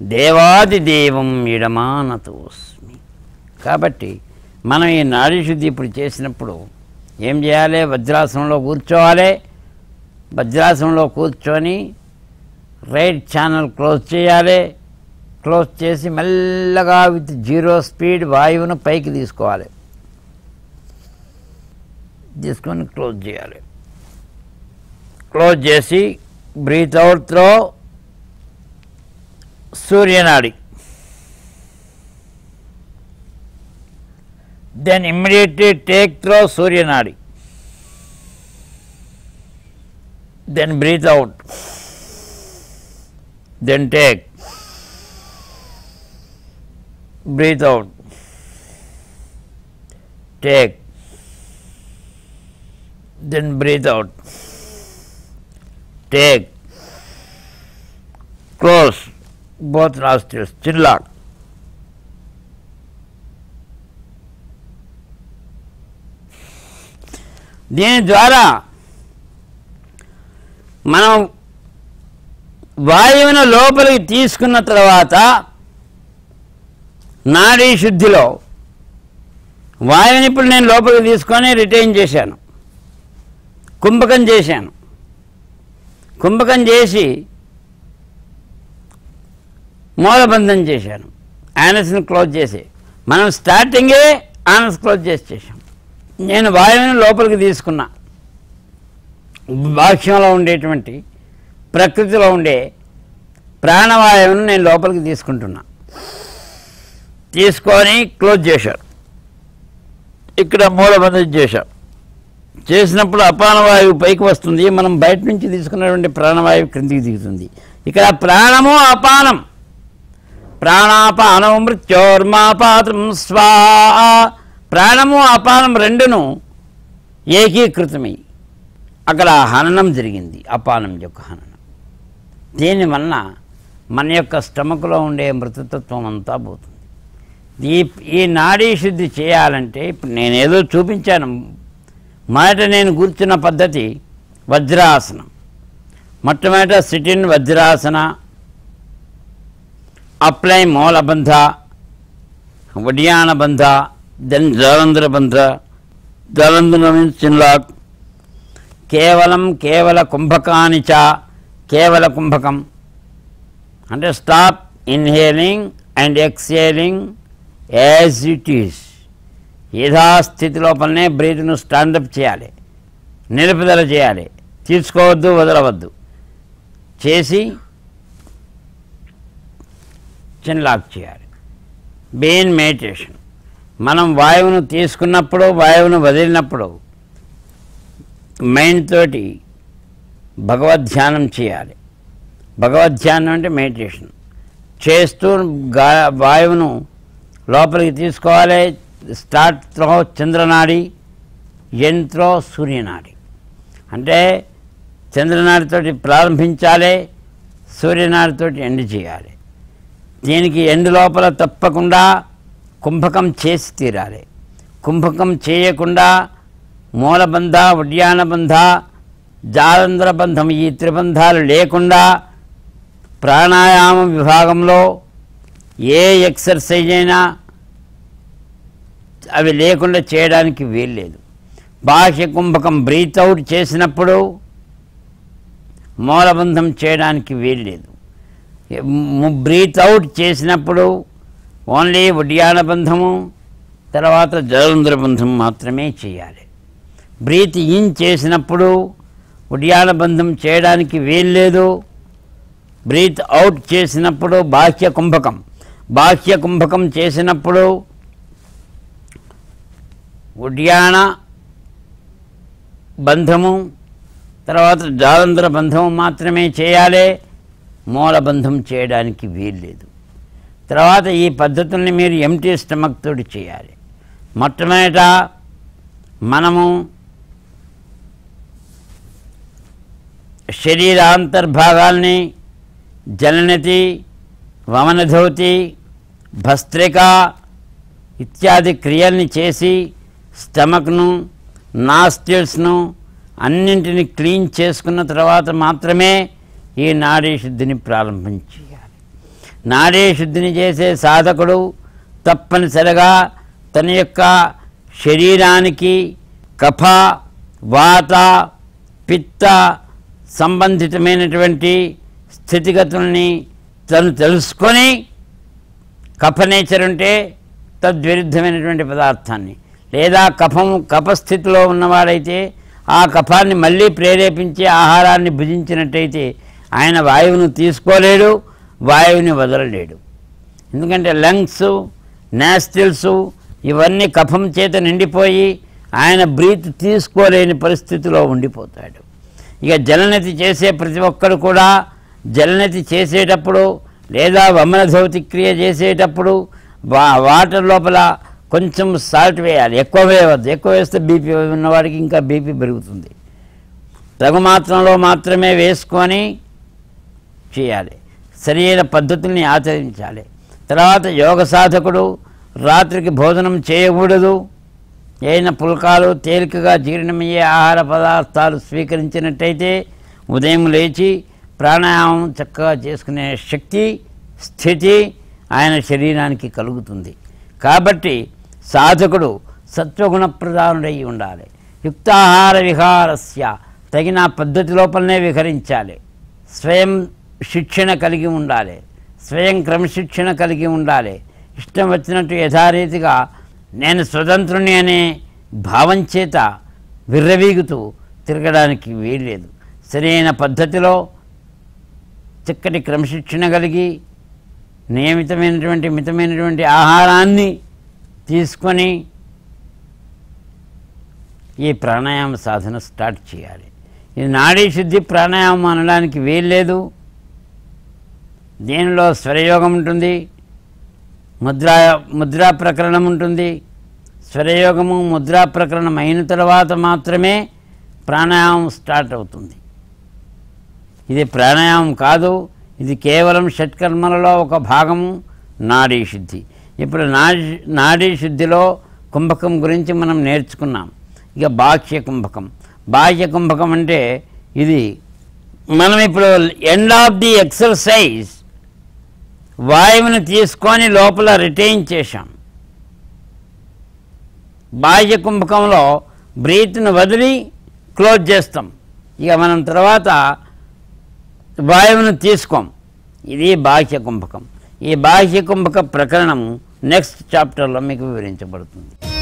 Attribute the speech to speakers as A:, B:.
A: దేవాది దేవం ఇడమానతోస్మి కాబట్టి మనం ఈ నాడీ శుద్ధి ఇప్పుడు చేసినప్పుడు ఏం చేయాలి వజ్రాసనంలో కూర్చోవాలి వజ్రాసనంలో కూర్చొని రైట్ ఛానల్ క్లోజ్ చేయాలి క్లోజ్ చేసి మెల్లగా విత్ జీరో స్పీడ్ వాయువును పైకి తీసుకోవాలి తీసుకొని క్లోజ్ చేయాలి క్లోజ్ చేసి బ్రీత్ అవుట్ త్రో సూర్యనాడి దెన్ ఇమ్మీడియట్లీ టేక్ త్రో సూర్యనాడి then breath out then take breath out take then breath out take close both nostrils చిల్లాక్ దీని ద్వారా మనం వాయువును లోపలికి తీసుకున్న తర్వాత నాడీ శుద్ధిలో వాయువుని ఇప్పుడు నేను లోపలికి తీసుకొని రిటైన్ చేశాను కుంభకం చేశాను కుంభకం చేసి మూలబంధం చేశాను యానస్ని క్లోజ్ చేసి మనం స్టార్టింగే ఆనస్ క్లోజ్ చేసి చేశాం నేను వాయువుని లోపలికి తీసుకున్నా బాహ్యంలో ఉండేటువంటి ప్రకృతిలో ఉండే ప్రాణవాయువును నేను లోపలికి తీసుకుంటున్నా తీసుకొని క్లోజ్ చేశారు ఇక్కడ మూలబంధం చేశాం చేసినప్పుడు అపానవాయువు పైకి వస్తుంది మనం బయట నుంచి తీసుకున్నటువంటి ప్రాణవాయువు క్రిందికి దిగుతుంది ఇక్కడ ప్రాణము అపానం ప్రాణాపానం మృత్యోర్మాపాతం స్వా ప్రాణము అపానం రెండును ఏకీకృతమై అక్కడ హననం జరిగింది అపానం యొక్క హననం దీనివల్ల మన యొక్క స్టమక్లో ఉండే మృతతత్వం అంతా పోతుంది ఈ ఈ నాడీ శుద్ధి చేయాలంటే ఇప్పుడు నేనేదో చూపించాను మొదట నేను కూర్చున్న పద్ధతి వజ్రాసనం మొట్టమొదట సిటిన్ వజ్రాసన అప్లై మూలబంధ వడియాన బంధ దెన్ జలంధ్ర బంధ జలంధ్ర మీన్స్ చిన్లాక్ కేవలం కేవల కుంభకాని చ కేవల కుంభకం అంటే stop inhaling and exhaling as it is యథాస్థితి లోపలనే బ్రీత్ను స్టాండప్ చేయాలి నిలుపుదల చేయాలి తీసుకోవద్దు వదలవద్దు చేసి చిన్లాక్ చేయాలి బెయిన్ మెడిటేషన్ మనం వాయువును తీసుకున్నప్పుడు వాయువును వదిలినప్పుడు మైండ్ తోటి భగవద్ధ్యానం చేయాలి భగవద్ధ్యానం అంటే మెడిటేషన్ చేస్తూ గా వాయువును లోపలికి తీసుకోవాలి స్టార్ట్ త్రో చంద్రనాడి ఎండ్ త్రో సూర్యనాడి అంటే చంద్రనాడితోటి ప్రారంభించాలి సూర్యనాడితోటి ఎండ్ చేయాలి దీనికి ఎండు లోపల తప్పకుండా కుంభకం చేసి తీరాలి కుంభకం చేయకుండా మూలబంధ ఉడ్యాన బంధ జాలంధ్ర బంధం ఈ త్రిబంధాలు లేకుండా ప్రాణాయామ విభాగంలో ఏ ఎక్సర్సైజ్ అయినా అవి లేకుండా చేయడానికి వీల్లేదు బాహ్య కుంభకం బ్రీత్ అవుట్ చేసినప్పుడు మూలబంధం చేయడానికి వీల్లేదు బ్రీత్ అవుట్ చేసినప్పుడు ఓన్లీ ఉడ్యాన బంధము తర్వాత జలంధ్ర బంధం మాత్రమే చేయాలి బ్రీత్ ఇన్ చేసినప్పుడు ఉడ్యాన బంధం చేయడానికి వీల్లేదు బ్రీత్ అవుట్ చేసినప్పుడు బాహ్య కుంభకం బాహ్య కుంభకం చేసినప్పుడు ఉడ్యాన బంధము తర్వాత జాలంధ్ర బంధము మాత్రమే చేయాలి మూలబంధం చేయడానికి వీల్లేదు తర్వాత ఈ పద్ధతుల్ని మీరు ఎంటీ స్టమక్ తోటి చేయాలి మొట్టమొదట మనము శరీరాంతర్భాగాల్ని జలనతి వమనధౌతి భస్త్రిక ఇత్యాది క్రియల్ని చేసి స్టమక్ను నాస్టిల్స్ను అన్నింటిని క్లీన్ చేసుకున్న తర్వాత మాత్రమే ఈ నాడీ శుద్ధిని ప్రారంభం చేయాలి నాడీ శుద్ధిని చేసే సాధకుడు తప్పనిసరిగా తన యొక్క శరీరానికి కఫ వాత పిత్త సంబంధితమైనటువంటి స్థితిగతుల్ని తను తెలుసుకొని కఫ నేచర్ ఉంటే తద్విరుద్ధమైనటువంటి పదార్థాన్ని లేదా కఫం కఫస్థితిలో ఉన్నవాడైతే ఆ కఫాన్ని మళ్ళీ ప్రేరేపించే ఆహారాన్ని భుజించినట్టయితే ఆయన వాయువును తీసుకోలేడు వాయువుని వదలలేడు ఎందుకంటే లంగ్స్ నాస్టిల్స్ ఇవన్నీ కఫం చేత నిండిపోయి ఆయన బ్రీత్ తీసుకోలేని పరిస్థితిలో ఉండిపోతాడు ఇక జలనతి చేసే ప్రతి ఒక్కరు కూడా జలనతి చేసేటప్పుడు లేదా వమన ధౌతి క్రియ చేసేటప్పుడు వా వాటర్ లోపల కొంచెం సాల్ట్ వేయాలి ఎక్కువ వేయవద్దు ఎక్కువ వేస్తే బీపీ ఉన్నవాడికి ఇంకా బీపీ పెరుగుతుంది తగు మాత్రంలో మాత్రమే వేసుకొని చేయాలి సరైన పద్ధతుల్ని ఆచరించాలి తర్వాత యోగ సాధకుడు రాత్రికి భోజనం చేయకూడదు అయిన పుల్కాలు తేలికగా జీర్ణమయ్యే ఆహార పదార్థాలు స్వీకరించినట్టయితే ఉదయం లేచి ప్రాణాయామం చక్కగా చేసుకునే శక్తి స్థితి ఆయన శరీరానికి కలుగుతుంది కాబట్టి సాధకుడు సత్వగుణ ప్రధానుడై ఉండాలి యుక్తాహార విహారస్య తగిన పద్ధతి లోపలనే విహరించాలి స్వయం శిక్షణ కలిగి ఉండాలి స్వయం క్రమశిక్షణ కలిగి ఉండాలి ఇష్టం వచ్చినట్టు యథారీతిగా నేను స్వతంత్రుని అనే భావం చేత విర్రవీగుతూ తిరగడానికి వీల్లేదు సరైన పద్ధతిలో చక్కటి క్రమశిక్షణ కలిగి నియమితమైనటువంటి మితమైనటువంటి ఆహారాన్ని తీసుకొని ఈ ప్రాణాయామ సాధన స్టార్ట్ చేయాలి ఇది నాడీ శుద్ధి ప్రాణాయామం అనడానికి వీల్లేదు దీనిలో స్వరయోగం ఉంటుంది ముద్రా ముద్రా ప్రకరణం ఉంటుంది స్వరయోగము ముద్రా ప్రకరణం అయిన తర్వాత మాత్రమే ప్రాణాయామం స్టార్ట్ అవుతుంది ఇది ప్రాణాయామం కాదు ఇది కేవలం షట్కర్మలలో ఒక భాగము నాడీ శుద్ధి ఇప్పుడు నాడీ నాడీ శుద్ధిలో కుంభకం గురించి మనం నేర్చుకున్నాం ఇక బాహ్య కుంభకం బాహ్య కుంభకం అంటే ఇది మనం ఇప్పుడు ఎండ్ ఆఫ్ ది ఎక్సర్సైజ్ వాయువుని తీసుకొని లోపల రిటైన్ చేశాం బాహ్య కుంభకంలో బ్రీత్ను వదిలి క్లోజ్ చేస్తాం ఇక మనం తర్వాత వాయువును తీసుకోం ఇది బాహ్య కుంభకం ఈ బాహ్య కుంభక ప్రకరణం నెక్స్ట్ చాప్టర్లో మీకు వివరించబడుతుంది